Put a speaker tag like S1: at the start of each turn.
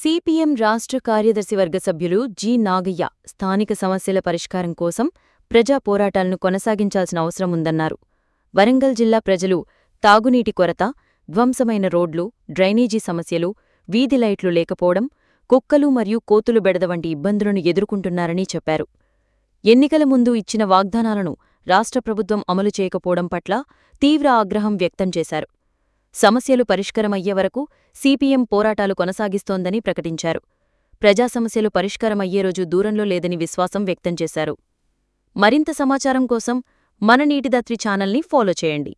S1: CPM రాష్ట్ర కార్యదర్శి వర్గ సభ్యులు జి నాగయ్య స్థానిక సమస్యల పరిష్కారం కోసం ప్రజా పోరాటాలను కొనసాగించాల్సిన అవసరం ఉందన్నారు వరంగల్ జిల్లా ప్రజలు తాగునీటి కొరత ధ్వంసమైన రోడ్లు డ్రైనేజీ సమస్యలు వీధి లైట్లు లేకపోవడం కుక్కలు మరియు కోతులు బెడద వంటి ఇబ్బందులను ఎదుర్కొంటున్నారని చెప్పారు ఎన్నికల ముందు ఇచ్చిన వాగ్దానాలను రాష్ట్ర ప్రభుత్వం అమలు చేయకపోవడం పట్ల తీవ్ర ఆగ్రహం వ్యక్తం చేశారు సమస్యలు పరిష్కారమయ్యే వరకు సిపిఎం పోరాటాలు కొనసాగిస్తోందని ప్రకటించారు ప్రజా సమస్యలు పరిష్కారమయ్యే రోజు దూరంలో లేదని విశ్వాసం వ్యక్తం చేశారు మరింత సమాచారం కోసం మన నీటిదాత్రి ఛానల్ని ఫాలో చేయండి